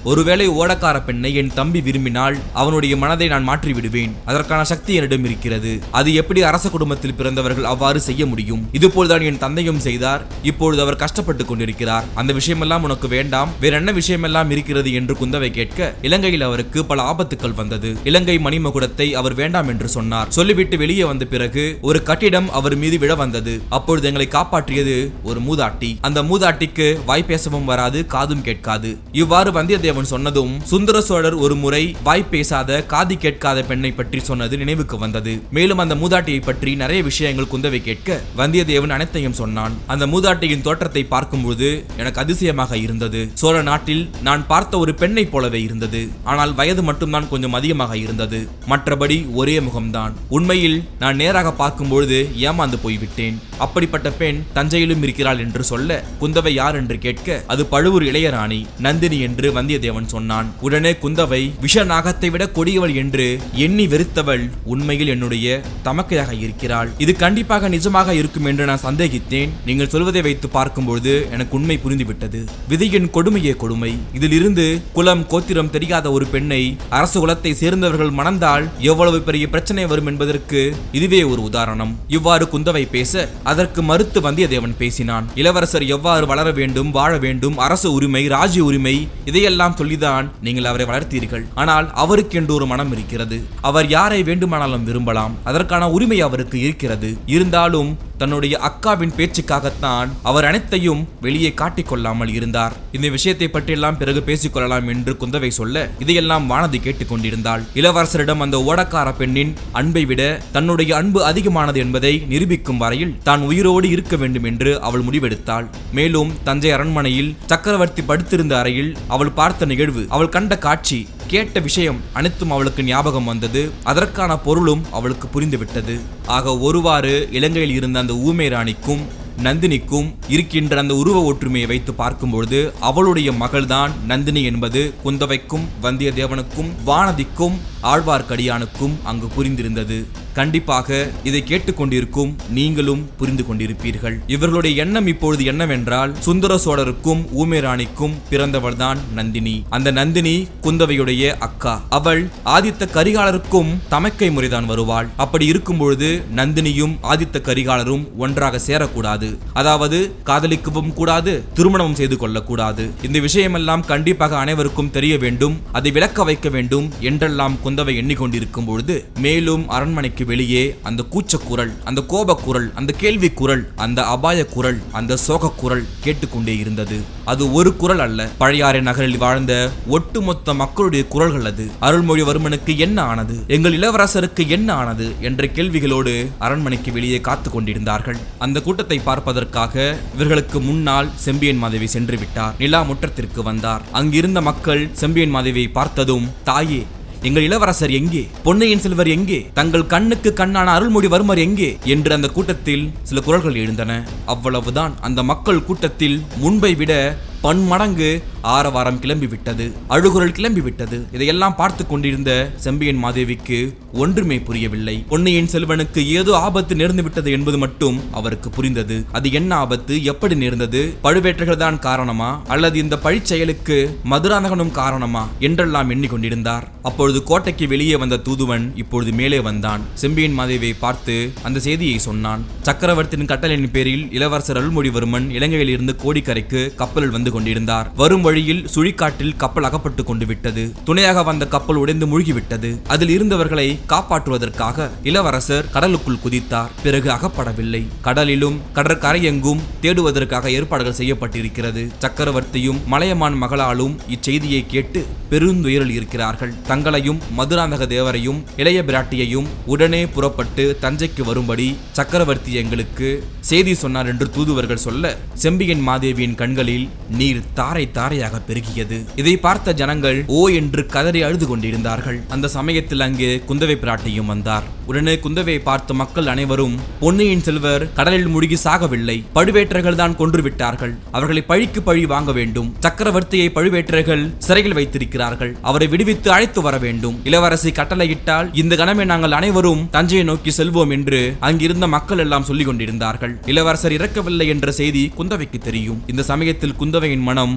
ஒருவேளை ஓடக்கார பெண்ணை என் தம்பி விரும்பினால் அவனுடைய மனதை நான் மாற்றி விடுவேன் அதற்கான சக்தி என்னிடம் இருக்கிறது அது எப்படி அரச குடும்பத்தில் பிறந்தவர்கள் அவ்வாறு செய்ய முடியும் இதுபோல்தான் என் தந்தையும் செய்தார் இப்பொழுது அவர் கஷ்டப்பட்டு கொண்டிருக்கிறார் அந்த விஷயமெல்லாம் உனக்கு வேண்டாம் வேற என்ன விஷயமெல்லாம் இருக்கிறது என்று குந்தவை கேட்க இலங்கையில் அவருக்கு பல ஆபத்துக்கள் வந்தது இலங்கை மணிமகுடத்தை அவர் வேண்டாம் என்று சொன்னார் சொல்லிவிட்டு வெளியே வந்த பிறகு ஒரு கட்டிடம் அவர் மீது விழ வந்தது அப்பொழுது எங்களை காப்பாற்றியது ஒரு மூதாட்டி அந்த மூதாட்டிக்கு வாய் பேசவும் வராது காதும் கேட்காது இவ்வாறு வந்தியத்தேவன் சொன்னதும் சுந்தர சோழர் ஒரு முறை வாய் பேசாத காது கேட்காத பெண்ணை பற்றி சொன்னது நினைவுக்கு வந்தது மேலும் அந்த மூதாட்டியை பற்றி நிறைய விஷயங்கள் குந்தவை கேட்க வந்தியத்தேவன் அனைத்தையும் சொன்னான் அந்த மூதாட்டியின் தோற்றத்தை பார்க்கும்போது எனக்கு அதிசயமாக இருந்தது சோழ நாட்டில் நான் பார்த்த ஒரு பெண்ணைப் போலவே இருந்தது ஆனால் வயது மட்டும்தான் கொஞ்சம் அதிகமாக இருந்தது மற்றபடி ஒரே முகம்தான் உண்மையில் நான் நேராக பார்க்கும்பொழுது ஏமாந்து போய்விட்டேன் அப்படிப்பட்ட பெண் தஞ்சையிலும் இருக்கிறாள் என்று சொல்ல குந்தவை யார் என்று கேட்க அது பழுவூர் இளையராணி நந்தினி என்று வந்தியத்தேவன் சொன்னான் உடனே குந்தவை விஷ நாகத்தை விட கொடியவள் என்று எண்ணி வெறுத்தவள் உண்மையில் என்னுடைய தமக்கையாக இருக்கிறாள் இது கண்டிப்பாக நிஜமாக இருக்கும் என்று நான் சந்தேகித்தேன் நீங்கள் சொல்வதை வைத்து பார்க்கும்பொழுது எனக்கு உண்மை புரிந்துவிட்டது விதியின் கொடுமையே கொடுமை இதிலிருந்து குலம் கோத்திரம் தெரியாத ஒரு பெண்ணை அரசு குலத்தை சேர்ந்தவர்கள் மணந்தால் எவ்வளவு பெரிய பிரச்சனை வரும் என்பதற்கு இதுவே ஒரு உதாரணம் இவ்வாறு குந்தவை பேச அதற்கு மறுத்து வந்தியத்தேவன் பேசினான் இளவரசர் எவ்வாறு வளர வேண்டும் வாழ வேண்டும் அரசு உரிமை ராஜ்ய உரிமை இதையெல்லாம் சொல்லிதான் நீங்கள் அவரை வளர்த்தீர்கள் ஆனால் அவருக்கு என்று ஒரு மனம் இருக்கிறது அவர் யாரை வேண்டுமானாலும் விரும்பலாம் அதற்கான உரிமை அவருக்கு இருக்கிறது இருந்தாலும் தன்னுடைய அக்காவின் பேச்சுக்காகத்தான் அவர் அனைத்தையும் வெளியே காட்டிக்கொள்ளாமல் இருந்தார் இந்த விஷயத்தை பற்றியெல்லாம் பிறகு பேசிக்கொள்ளலாம் என்று குந்தவை சொல்ல இதையெல்லாம் வானதி கேட்டுக்கொண்டிருந்தாள் இளவரசரிடம் அந்த ஓடக்கார பெண்ணின் அன்பை விட தன்னுடைய அன்பு அதிகமானது என்பதை நிரூபிக்கும் வரையில் தான் உயிரோடு இருக்க வேண்டும் என்று அவள் முடிவெடுத்தாள் மேலும் தஞ்சை அரண்மனையில் சக்கரவர்த்தி படுத்திருந்த அறையில் அவள் பார்த்த நிகழ்வு அவள் கண்ட காட்சி கேட்ட விஷயம் அனைத்தும் அவளுக்கு ஞாபகம் வந்தது அதற்கான பொருளும் அவளுக்கு புரிந்துவிட்டது ஆக ஒருவாறு இலங்கையில் இருந்த அந்த ஊமை ராணிக்கும் நந்தினிக்கும் இருக்கின்ற அந்த உருவ ஒற்றுமையை வைத்து பார்க்கும்பொழுது அவளுடைய மகள்தான் நந்தினி என்பது குந்தவைக்கும் வந்தியத்தேவனுக்கும் வானதிக்கும் ஆழ்வார்க்கடியானுக்கும் அங்கு புரிந்திருந்தது கண்டிப்பாக இதை கேட்டுக்கொண்டிருக்கும் நீங்களும் புரிந்து கொண்டிருப்பீர்கள் இவர்களுடைய எண்ணம் இப்பொழுது என்னவென்றால் சுந்தர சோழருக்கும் ஊமேராணிக்கும் பிறந்தவள்தான் நந்தினி அந்த நந்தினி குந்தவையுடைய அக்கா அவள் ஆதித்த கரிகாலருக்கும் தமக்கை முறைதான் வருவாள் அப்படி இருக்கும் பொழுது நந்தினியும் ஆதித்த கரிகாலரும் ஒன்றாக சேரக்கூடாது அதாவது காதலிக்கவும் கூடாது திருமணம் செய்து கொள்ளக்கூடாது இந்த விஷயமெல்லாம் கண்டிப்பாக அனைவருக்கும் தெரிய வேண்டும் அதை விளக்க வைக்க வேண்டும் என்றெல்லாம் குந்தவை எண்ணிக்கொண்டிருக்கும் பொழுது மேலும் அரண்மனைக்கு வெளியே அந்த கூச்ச குரல் அந்த கோப குரல் அந்த கேள்வி குரல் அந்த அபாய குரல் அந்த சோக குரல் கேட்டுக்கொண்டே இருந்தது அது ஒரு குரல் அல்ல பழையாறை நகரில் வாழ்ந்த ஒட்டுமொத்த மக்களுடைய குரல்கள் அது அருள்மொழிவர்மனுக்கு என்ன ஆனது எங்கள் இளவரசருக்கு என்ன ஆனது என்ற கேள்விகளோடு அரண்மனைக்கு வெளியே காத்து கொண்டிருந்தார்கள் அந்த கூட்டத்தை பார்ப்பதற்காக இவர்களுக்கு முன்னால் செம்பியன் மாதேவி சென்று விட்டார் நிலா முற்றத்திற்கு வந்தார் அங்கிருந்த மக்கள் செம்பியன் மாதேவியை பார்த்ததும் தாயே எங்கள் இளவரசர் எங்கே பொன்னையின் செல்வர் எங்கே தங்கள் கண்ணுக்கு கண்ணான அருள்மொழிவர்மர் எங்கே என்று அந்த கூட்டத்தில் சில குரல்கள் எழுந்தன அவ்வளவுதான் அந்த மக்கள் கூட்டத்தில் முன்பை விட பன்மடங்கு ஆரவாரம் கிளம்பி விட்டது அழுகுரல் கிளம்பி விட்டது இதையெல்லாம் பார்த்து கொண்டிருந்த செம்பியன் மாதேவிக்கு ஒன்றுமே புரியவில்லை பொன்னியின் செல்வனுக்கு ஏதோ ஆபத்து நேர்ந்து விட்டது என்பது மட்டும் அவருக்கு புரிந்தது அது என்ன ஆபத்து எப்படி நேர்ந்தது பழுவேற்றைகள் தான் காரணமா அல்லது இந்த பழிச் செயலுக்கு மதுராந்தகனும் காரணமா என்றெல்லாம் எண்ணிக்கொண்டிருந்தார் அப்பொழுது கோட்டைக்கு வெளியே வந்த தூதுவன் இப்பொழுது மேலே வந்தான் செம்பியன் மாதேவியை பார்த்து அந்த செய்தியை சொன்னான் சக்கரவர்த்தியின் கட்டளையின் பேரில் இளவரசர் அருள்மொழிவர்மன் இலங்கையில் இருந்து கோடிக்கரைக்கு கப்பலில் வந்து கொண்டிருந்தார் வரும் வழியில் சுழிக்காட்டில் கப்பல் அகப்பட்டு கொண்டு விட்டது துணையாக வந்த கப்பல் உடைந்து மூழ்கிவிட்டது அதில் இருந்தவர்களை காப்பாற்றுவதற்காக இளவரசர் கடலுக்குள் குதித்தார் பிறகு அகப்படவில்லை கடலிலும் கடற்கரை எங்கும் தேடுவதற்காக ஏற்பாடுகள் செய்யப்பட்டிருக்கிறது சக்கரவர்த்தியும் மலையமான் மகளாலும் இச்செய்தியை கேட்டு பெருந்துயரில் இருக்கிறார்கள் தங்களையும் மதுராந்தக தேவரையும் இளைய பிராட்டியையும் உடனே புறப்பட்டு தஞ்சைக்கு வரும்படி சக்கரவர்த்தி எங்களுக்கு செய்தி சொன்னார் என்று தூதுவர்கள் சொல்ல செம்பியன் மாதேவியின் கண்களில் நீர் தாரை தாரையாக பெருகியது இதை பார்த்த ஜனங்கள் ஓ என்று கதறி அழுது கொண்டிருந்தார்கள் அந்த சமயத்தில் அங்கே குந்தவை பிராட்டியும் வந்தார் உடனே குந்தவையை பார்த்த மக்கள் அனைவரும் பொன்னியின் செல்வர் கடலில் முழுகி சாகவில்லை பழுவேற்றர்கள் தான் கொன்று விட்டார்கள் அவர்களை பழிக்கு பழி வாங்க வேண்டும் சக்கரவர்த்தியை பழுவேற்றர்கள் சிறையில் வைத்திருக்கிறார்கள் அவரை விடுவித்து அழைத்து வர வேண்டும் இளவரசி கட்டளையிட்டால் இந்த கணமே நாங்கள் அனைவரும் தஞ்சையை நோக்கி செல்வோம் என்று அங்கிருந்த மக்கள் எல்லாம் சொல்லிக் கொண்டிருந்தார்கள் இளவரசர் இறக்கவில்லை என்ற செய்தி குந்தவைக்கு தெரியும் இந்த சமயத்தில் குந்தவையின் மனம் தீவிரமாக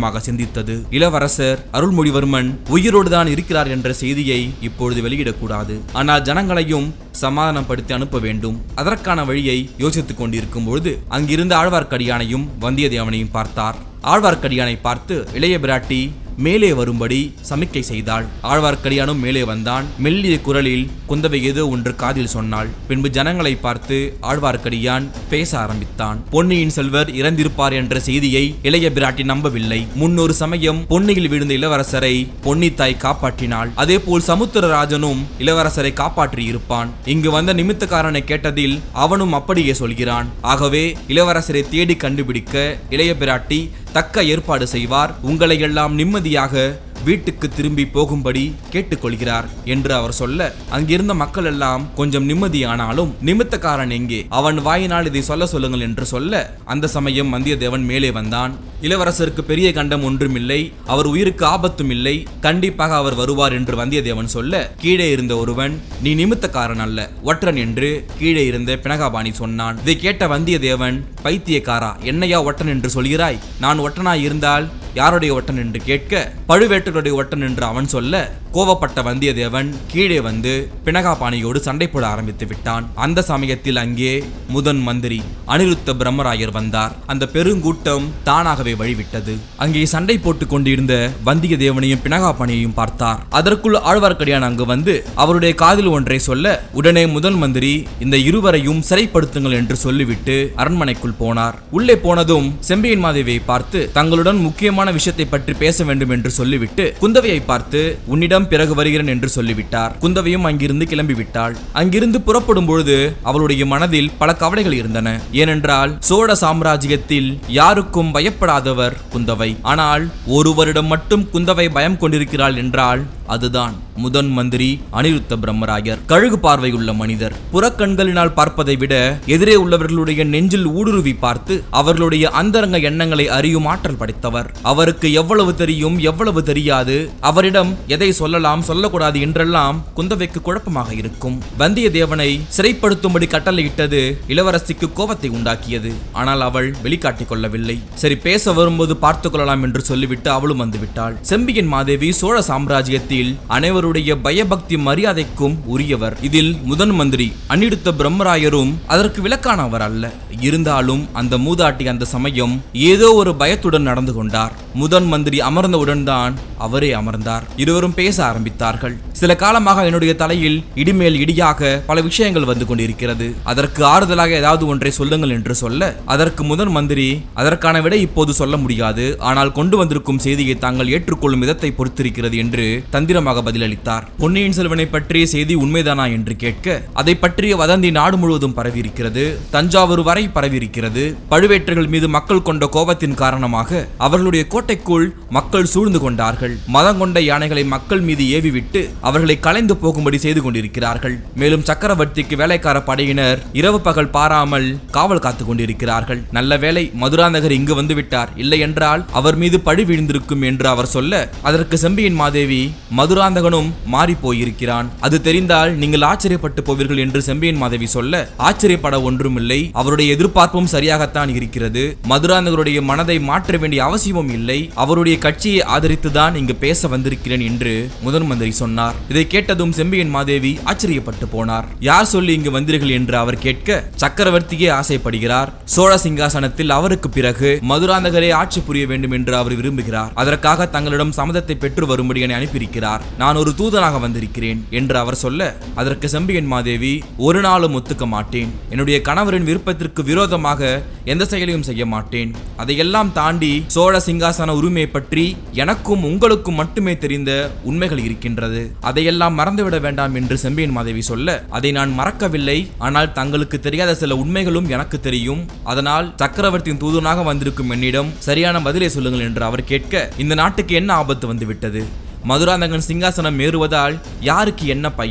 ஆழமாக சிந்தித்தது இளவரசர் அருள்மொழிவர்மன் உயிரோடு தான் இருக்கிறார் என்ற செய்தியை இப்பொழுது வெளியிடக்கூடாது ஆனால் ஜனங்களையும் சமாதானப்படுத்தி அனுப்ப வேண்டும் அதற்கான வழியை யோசித்துக் கொண்டிருக்கும் பொழுது அங்கிருந்த ஆழ்வார்க்கடியானையும் வந்தியத்தேவனையும் பார்த்தார் ஆழ்வார்க்கடியானை பார்த்து இளைய பிராட்டி மேலே வரும்படி சமிக்கை செய்தாள் ஆழ்வார்க்கடியானும் மேலே வந்தான் மெல்லிய குரலில் குந்தவை ஏதோ ஒன்று காதில் சொன்னாள் பின்பு ஜனங்களை பார்த்து ஆழ்வார்க்கடியான் பேச ஆரம்பித்தான் பொன்னியின் செல்வர் இறந்திருப்பார் என்ற செய்தியை இளைய பிராட்டி நம்பவில்லை முன்னொரு சமயம் பொன்னியில் விழுந்த இளவரசரை பொன்னித்தாய் காப்பாற்றினாள் அதேபோல் சமுத்திரராஜனும் இளவரசரை காப்பாற்றி இருப்பான் இங்கு வந்த நிமித்தக்காரனை கேட்டதில் அவனும் அப்படியே சொல்கிறான் ஆகவே இளவரசரை தேடி கண்டுபிடிக்க இளைய பிராட்டி தக்க ஏற்பாடு செய்வார் உங்களை எல்லாம் நிம்மதியாக வீட்டுக்கு திரும்பி போகும்படி கேட்டுக்கொள்கிறார் என்று அவர் சொல்ல அங்கிருந்த மக்கள் எல்லாம் கொஞ்சம் நிம்மதியானாலும் நிமித்தக்காரன் எங்கே அவன் வாயினால் இதை சொல்ல சொல்லுங்கள் என்று சொல்ல அந்த சமயம் வந்தியத்தேவன் மேலே வந்தான் இளவரசருக்கு பெரிய கண்டம் ஒன்றுமில்லை அவர் உயிருக்கு ஆபத்தும் இல்லை கண்டிப்பாக அவர் வருவார் என்று வந்தியத்தேவன் சொல்ல கீழே இருந்த ஒருவன் நீ நிமித்தக்காரன் அல்ல ஒற்றன் என்று கீழே இருந்த பினகாபாணி சொன்னான் இதை கேட்ட வந்தியத்தேவன் பைத்தியக்காரா என்னையா ஒற்றன் என்று சொல்கிறாய் நான் ஒற்றனாய் இருந்தால் யாருடைய ஒட்டன் என்று கேட்க பழுவேட்டருடைய ஒட்டன் என்று அவன் சொல்ல கோவப்பட்ட வந்தியத்தேவன் கீழே வந்து பினகாபாணியோடு சண்டை போட ஆரம்பித்து விட்டான் அந்த சமயத்தில் அங்கே முதன் மந்திரி அனிருத்த பிரம்மராயர் வந்தார் அந்த பெருங்கூட்டம் தானாகவே வழிவிட்டது அங்கே சண்டை போட்டுக் கொண்டிருந்த வந்தியத்தேவனையும் பினகாபாணியையும் பார்த்தார் அதற்குள் ஆழ்வார்க்கடியான் அங்கு வந்து அவருடைய காதில் ஒன்றை சொல்ல உடனே முதல் மந்திரி இந்த இருவரையும் சிறைப்படுத்துங்கள் என்று சொல்லிவிட்டு அரண்மனைக்குள் போனார் உள்ளே போனதும் செம்பியன் மாதேவியை பார்த்து தங்களுடன் முக்கியமான விஷயத்தை பற்றி பேச வேண்டும் என்று சொல்லிவிட்டு குந்தவையை பார்த்து உன்னிடம் பிறகு வருகிறேன் என்று சொல்லிவிட்டார் குந்தவையும் அங்கிருந்து கிளம்பிவிட்டாள் அங்கிருந்து புறப்படும் பொழுது அவளுடைய மனதில் பல கவலைகள் இருந்தன ஏனென்றால் சோழ சாம்ராஜ்யத்தில் யாருக்கும் பயப்படாதவர் குந்தவை ஆனால் ஒருவரிடம் மட்டும் குந்தவை பயம் கொண்டிருக்கிறாள் என்றால் அதுதான் முதன் மந்திரி அனிருத்த பிரம்மராயர் கழுகு பார்வையுள்ள மனிதர் புறக்கண்களினால் பார்ப்பதை விட எதிரே உள்ளவர்களுடைய நெஞ்சில் ஊடுருவி பார்த்து அவர்களுடைய அந்தரங்க எண்ணங்களை அறியும் ஆற்றல் படைத்தவர் அவருக்கு எவ்வளவு தெரியும் எவ்வளவு தெரியாது அவரிடம் எதை சொல்லலாம் சொல்லக்கூடாது என்றெல்லாம் குந்தவைக்கு குழப்பமாக இருக்கும் வந்தியத்தேவனை சிறைப்படுத்தும்படி கட்டளையிட்டது இளவரசிக்கு கோபத்தை உண்டாக்கியது ஆனால் அவள் வெளிக்காட்டிக் கொள்ளவில்லை சரி பேச வரும்போது பார்த்துக் கொள்ளலாம் என்று சொல்லிவிட்டு அவளும் வந்துவிட்டாள் செம்பியன் மாதேவி சோழ சாம்ராஜ்யத்தில் அனைவருடைய பயபக்தி மரியாதைக்கும் உரியவர் இதில் முதன் மந்திரி அனிருத்த பிரம்மராயரும் அதற்கு விலக்கானவர் அல்ல இருந்தாலும் அந்த மூதாட்டி அந்த சமயம் ஏதோ ஒரு பயத்துடன் நடந்து கொண்டார் முதன் மந்திரி அமர்ந்தவுடன் தான் அவரே அமர்ந்தார் இருவரும் பேச ஆரம்பித்தார்கள் சில காலமாக என்னுடைய தலையில் இடிமேல் இடியாக பல விஷயங்கள் வந்து கொண்டிருக்கிறது அதற்கு ஆறுதலாக ஏதாவது ஒன்றை சொல்லுங்கள் என்று சொல்ல அதற்கு முதன் மந்திரி அதற்கான விடை இப்போது சொல்ல முடியாது ஆனால் கொண்டு வந்திருக்கும் செய்தியை தாங்கள் ஏற்றுக்கொள்ளும் விதத்தை பொறுத்திருக்கிறது என்று தந்திரமாக பதிலளித்தார் பொன்னியின் செல்வனை பற்றிய செய்தி உண்மைதானா என்று கேட்க அதை பற்றிய வதந்தி நாடு முழுவதும் பரவியிருக்கிறது தஞ்சாவூர் வரை பரவியிருக்கிறது பழுவேற்றர்கள் மீது மக்கள் கொண்ட கோபத்தின் காரணமாக அவர்களுடைய கோட்டைக்குள் மக்கள் சூழ்ந்து கொண்டார்கள் மதம் கொண்ட யானைகளை மக்கள் மீது ஏவிவிட்டு அவர்களை கலைந்து போகும்படி செய்து கொண்டிருக்கிறார்கள் மேலும் சக்கரவர்த்திக்கு வேலைக்கார படையினர் இரவு பகல் பாராமல் காவல் காத்துக் கொண்டிருக்கிறார்கள் நல்ல வேளை மதுராந்தகர் இங்கு வந்து விட்டார் இல்லை என்றால் அவர் மீது பழி விழுந்திருக்கும் என்று அவர் சொல்ல அதற்கு செம்பியன் மாதேவி மதுராந்தகனும் மாறி போயிருக்கிறான் அது தெரிந்தால் நீங்கள் ஆச்சரியப்பட்டு போவீர்கள் என்று செம்பியன் மாதேவி சொல்ல ஆச்சரியப்பட ஒன்றுமில்லை அவருடைய எதிர்பார்ப்பும் சரியாகத்தான் இருக்கிறது மதுராந்தகருடைய மனதை மாற்ற வேண்டிய அவசியமும் இல்லை அவருடைய கட்சியை ஆதரித்துதான் இங்கு பேச வந்திருக்கிறேன் என்று முதன் மந்திரி சொன்னார் இதை கேட்டதும் செம்பியன் மாதேவி ஆச்சரியப்பட்டு போனார் யார் சொல்லி இங்கு வந்தீர்கள் என்று அவர் கேட்க சக்கரவர்த்தியே ஆசைப்படுகிறார் சோழ சிங்காசனத்தில் அவருக்கு பிறகு மதுராந்தகரே ஆட்சி புரிய வேண்டும் என்று அவர் விரும்புகிறார் அதற்காக தங்களிடம் சம்மதத்தை பெற்று வரும்படி என்னை அனுப்பியிருக்கிறார் நான் ஒரு தூதனாக வந்திருக்கிறேன் என்று அவர் சொல்ல அதற்கு செம்பியன் மாதேவி ஒரு நாளும் ஒத்துக்க மாட்டேன் என்னுடைய கணவரின் விருப்பத்திற்கு விரோதமாக எந்த செயலையும் செய்ய மாட்டேன் அதையெல்லாம் தாண்டி சோழ சிங்காசன உரிமையை பற்றி எனக்கும் உங்களுக்கும் மட்டுமே தெரிந்த உண்மைகள் இருக்கின்றது அதையெல்லாம் மறந்துவிட வேண்டாம் என்று செம்பியன் மாதேவி சொல்ல அதை நான் மறக்கவில்லை ஆனால் தங்களுக்கு தெரியாத சில உண்மைகளும் எனக்கு தெரியும் அதனால் சக்கரவர்த்தியின் தூதனாக வந்திருக்கும் என்னிடம் சரியான பதிலை சொல்லுங்கள் என்று அவர் கேட்க இந்த நாட்டுக்கு என்ன ஆபத்து வந்துவிட்டது மதுராந்தகன் சிங்காசனம் ஏறுவதால் யாருக்கு என்ன பயன்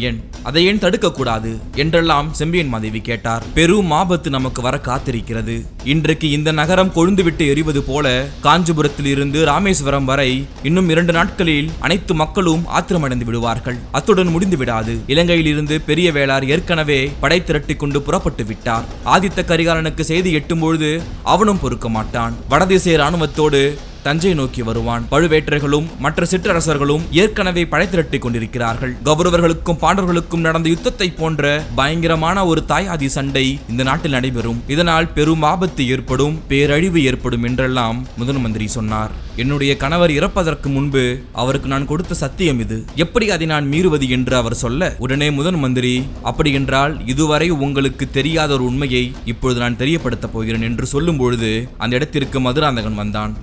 அதை ஏன் தடுக்க கூடாது என்றெல்லாம் செம்பியன் மாதேவி கேட்டார் பெரும் ஆபத்து நமக்கு வர காத்திருக்கிறது இன்றைக்கு இந்த நகரம் கொழுந்துவிட்டு எரிவது போல காஞ்சிபுரத்தில் இருந்து ராமேஸ்வரம் வரை இன்னும் இரண்டு நாட்களில் அனைத்து மக்களும் ஆத்திரமடைந்து விடுவார்கள் அத்துடன் முடிந்து விடாது இலங்கையில் இருந்து பெரிய வேளார் ஏற்கனவே படை திரட்டி கொண்டு புறப்பட்டு விட்டார் ஆதித்த கரிகாலனுக்கு செய்தி எட்டும் பொழுது அவனும் பொறுக்க மாட்டான் வடதிசை ராணுவத்தோடு தஞ்சை நோக்கி வருவான் பழுவேற்றர்களும் மற்ற சிற்றரசர்களும் ஏற்கனவே படை திரட்டி கொண்டிருக்கிறார்கள் கௌரவர்களுக்கும் பாண்டவர்களுக்கும் நடந்த யுத்தத்தை போன்ற பயங்கரமான ஒரு தாயாதி சண்டை இந்த நாட்டில் நடைபெறும் இதனால் பெரும் ஆபத்து ஏற்படும் பேரழிவு ஏற்படும் என்றெல்லாம் முதன் மந்திரி சொன்னார் என்னுடைய கணவர் இறப்பதற்கு முன்பு அவருக்கு நான் கொடுத்த சத்தியம் இது எப்படி அதை நான் மீறுவது என்று அவர் சொல்ல உடனே முதன் மந்திரி அப்படி என்றால் இதுவரை உங்களுக்கு தெரியாத ஒரு உண்மையை இப்பொழுது நான் தெரியப்படுத்தப் போகிறேன் என்று சொல்லும் பொழுது அந்த இடத்திற்கு மதுராந்தகன் வந்தான்